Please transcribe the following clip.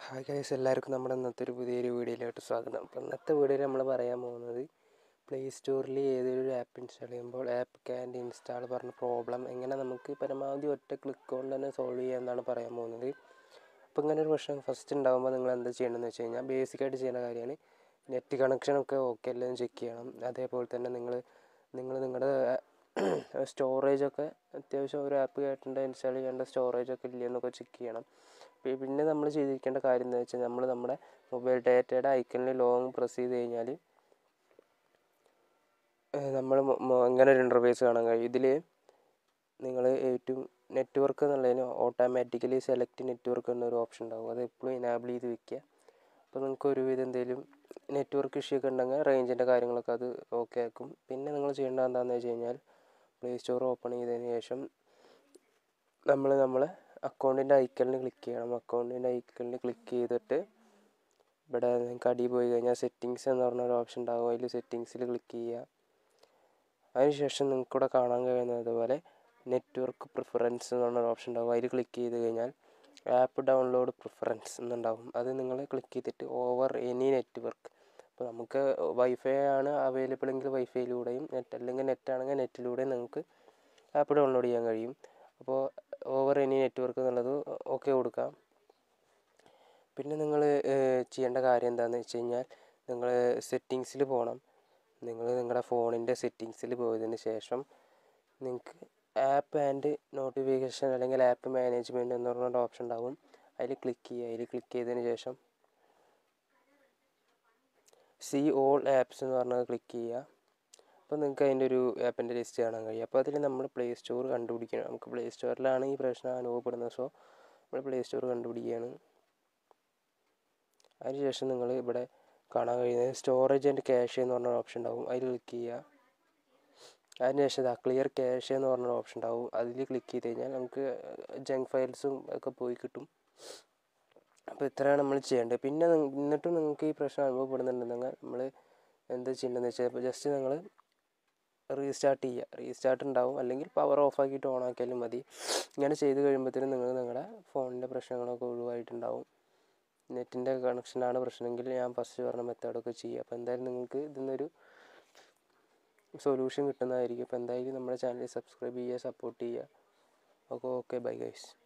hi guys എല്ലാവർക്കും നമ്മുടെ ഇന്നത്തെ ഒരു പുതിയൊരു വീഡിയോയിലോട്ട് സ്വാഗതം അപ്പോൾ ഇന്നത്തെ വീഡിയോയിൽ നമ്മൾ പറയാൻ പോകുന്നത് പ്ലേ സ്റ്റോറിൽ ഏതൊരു ആപ്പ് ഇൻസ്റ്റാൾ ചെയ്യുമ്പോൾ ആപ്പ് ക്യാൻഡ് ഇൻസ്റ്റാൾ പറഞ്ഞ പ്രോബ്ലം എങ്ങനെ നമുക്ക് പരമാവധി ഒറ്റ ക്ലിക്ക് കൊണ്ട് തന്നെ സോൾവ് ചെയ്യാമെന്നാണ് പറയാൻ പോകുന്നത് അപ്പോൾ ഇങ്ങനെ ഒരു പ്രശ്നം ഫസ്റ്റ് ഉണ്ടാകുമ്പോൾ നിങ്ങൾ എന്താ ചെയ്യേണ്ടതെന്ന് വെച്ച് കഴിഞ്ഞാൽ ബേസിക്കായിട്ട് ചെയ്യുന്ന കാര്യമാണ് നെറ്റ് കണക്ഷനൊക്കെ ഓക്കെ എല്ലാം ചെക്ക് ചെയ്യണം അതേപോലെ തന്നെ നിങ്ങൾ നിങ്ങൾ നിങ്ങളുടെ സ്റ്റോറേജൊക്കെ അത്യാവശ്യം ഒരു ആപ്പ് കേട്ടിട്ട് ഇൻസ്റ്റാൾ ചെയ്യേണ്ട സ്റ്റോറേജൊക്കെ ഇല്ലയെന്നൊക്കെ ചെക്ക് ചെയ്യണം പി- പിന്നെ നമ്മൾ ചെയ്തിരിക്കേണ്ട കാര്യം എന്താ വെച്ചാൽ നമ്മൾ നമ്മുടെ മൊബൈൽ ഡാറ്റയുടെ ഐക്കണിൽ ലോങ് പ്രസ് ചെയ്ത് കഴിഞ്ഞാൽ നമ്മൾ ഇങ്ങനെ ഒരു ഇൻ്റർഫേസ് കാണാൻ കഴിയും ഇതിൽ നിങ്ങൾ ഏറ്റവും നെറ്റ്വർക്ക് എന്നുള്ളതിന് ഓട്ടോമാറ്റിക്കലി സെലക്ട് നെറ്റ്വർക്ക് എന്നൊരു ഓപ്ഷൻ ഉണ്ടാകും അത് എപ്പോഴും ഇനാബിൾ ചെയ്ത് വെക്കുക അപ്പോൾ നിങ്ങൾക്ക് ഒരുവിധം എന്തെങ്കിലും നെറ്റ്വർക്ക് ഇഷ്യൂ ഒക്കെ ഉണ്ടെങ്കിൽ റേഞ്ചിൻ്റെ കാര്യങ്ങളൊക്കെ അത് ഓക്കെ ആക്കും പിന്നെ നിങ്ങൾ ചെയ്യേണ്ടത് എന്താണെന്ന് വെച്ച് കഴിഞ്ഞാൽ പ്ലേ സ്റ്റോർ ഓപ്പൺ ചെയ്തതിന് ശേഷം നമ്മൾ നമ്മളെ അക്കൗണ്ടിൻ്റെ ഐക്കണിൽ ക്ലിക്ക് ചെയ്യണം അക്കൗണ്ടിൻ്റെ ഐക്കണിൽ ക്ലിക്ക് ചെയ്തിട്ട് ഇവിടെ നിങ്ങൾക്ക് അടിയിൽ പോയി കഴിഞ്ഞാൽ സെറ്റിങ്സ് എന്ന് പറഞ്ഞൊരു ഓപ്ഷൻ ഉണ്ടാകും അതിൽ സെറ്റിങ്സിൽ ക്ലിക്ക് ചെയ്യുക അതിനുശേഷം നിങ്ങൾക്ക് ഇവിടെ കാണാൻ കഴിയുന്നത് പോലെ നെറ്റ്വർക്ക് പ്രിഫറൻസ് എന്ന് പറഞ്ഞൊരു ഓപ്ഷൻ ഉണ്ടാകും അതിൽ ക്ലിക്ക് ചെയ്ത് കഴിഞ്ഞാൽ ആപ്പ് ഡൗൺലോഡ് പ്രിഫറൻസ് എന്നുണ്ടാവും അത് നിങ്ങൾ ക്ലിക്ക് ചെയ്തിട്ട് ഓവർ എനി നെറ്റ്വർക്ക് അപ്പോൾ നമുക്ക് വൈഫൈ ആണ് അവൈലബിൾ എങ്കിൽ വൈഫൈയിലൂടെയും നെറ്റ് അല്ലെങ്കിൽ നെറ്റ് ആണെങ്കിൽ നെറ്റിലൂടെയും നിങ്ങൾക്ക് ആപ്പ് ഡൗൺലോഡ് ചെയ്യാൻ കഴിയും അപ്പോൾ ഓവർ എനി നെറ്റ്വർക്ക് എന്നുള്ളത് ഓക്കെ കൊടുക്കാം പിന്നെ നിങ്ങൾ ചെയ്യേണ്ട കാര്യം എന്താണെന്ന് വെച്ച് കഴിഞ്ഞാൽ നിങ്ങൾ സെറ്റിങ്സിൽ പോകണം നിങ്ങൾ നിങ്ങളുടെ ഫോണിൻ്റെ സെറ്റിങ്സിൽ പോയതിന് ശേഷം നിങ്ങൾക്ക് ആപ്പ് ആൻഡ് നോട്ടിഫിക്കേഷൻ അല്ലെങ്കിൽ ആപ്പ് മാനേജ്മെൻറ്റ് എന്ന് പറഞ്ഞൊരു ഓപ്ഷൻ ഉണ്ടാവും അതിൽ ക്ലിക്ക് ചെയ്യുക അതിൽ ക്ലിക്ക് ചെയ്തതിന് ശേഷം സി ഓൾ ആപ്സ് എന്ന് പറഞ്ഞത് ക്ലിക്ക് ചെയ്യുക അപ്പോൾ നിങ്ങൾക്ക് അതിൻ്റെ ഒരു ആപ്പിൻ്റെ ലിസ്റ്റ് കാണാൻ കഴിയും അപ്പോൾ അതിൽ നമ്മൾ പ്ലേ സ്റ്റോർ കണ്ടുപിടിക്കണം നമുക്ക് പ്ലേ സ്റ്റോറിലാണ് ഈ പ്രശ്നം അനുഭവപ്പെടുന്നത് സോ നമ്മൾ പ്ലേ സ്റ്റോർ കണ്ടുപിടിക്കുകയാണ് അതിനുശേഷം നിങ്ങൾ ഇവിടെ കാണാൻ കഴിയുന്നത് സ്റ്റോറേജ് ആൻഡ് ക്യാഷ് എന്ന് പറഞ്ഞ ഓപ്ഷൻ ഉണ്ടാവും അതിൽ ക്ലിക്ക് ചെയ്യുക അതിനുശേഷം ഇതാ ക്ലിയർ ക്യാഷ് എന്ന് പറഞ്ഞൊരു ഓപ്ഷൻ ഉണ്ടാവും അതിൽ ക്ലിക്ക് ചെയ്ത് കഴിഞ്ഞാൽ നമുക്ക് ജങ്ക് ഫയൽസും ഒക്കെ പോയി കിട്ടും അപ്പോൾ ഇത്രയാണ് നമ്മൾ ചെയ്യേണ്ടത് പിന്നെ നിങ്ങ- എന്നിട്ടും നിങ്ങൾക്ക് ഈ പ്രശ്നം അനുഭവപ്പെടുന്നുണ്ടെങ്കിൽ നമ്മൾ എന്താ ചെയ്യേണ്ടതെന്ന് വെച്ചാൽ ഇപ്പോൾ ജസ്റ്റ് നിങ്ങൾ റീസ്റ്റാർട്ട് ചെയ്യുക റീസ്റ്റാർട്ട് ഉണ്ടാവും അല്ലെങ്കിൽ പവർ ഓഫ് ആക്കിയിട്ട് ഓൺ ആക്കിയാലും മതി ഇങ്ങനെ ചെയ്ത് കഴിയുമ്പോഴത്തേനും നിങ്ങൾ നിങ്ങളുടെ ഫോണിൻ്റെ പ്രശ്നങ്ങളൊക്കെ ഒഴിവായിട്ടുണ്ടാവും നെറ്റിൻ്റെ കണക്ഷനാണ് പ്രശ്നമെങ്കിൽ ഞാൻ ഫസ്റ്റ് പറഞ്ഞ മെത്തേഡൊക്കെ ചെയ്യുക അപ്പോൾ എന്തായാലും നിങ്ങൾക്ക് ഇതിന്നൊരു സൊല്യൂഷൻ കിട്ടുന്നതായിരിക്കും അപ്പോൾ എന്തായാലും നമ്മുടെ ചാനൽ സബ്സ്ക്രൈബ് ചെയ്യുക സപ്പോർട്ട് ചെയ്യുക അപ്പോൾ ഓക്കെ ബൈ ഗൈസ്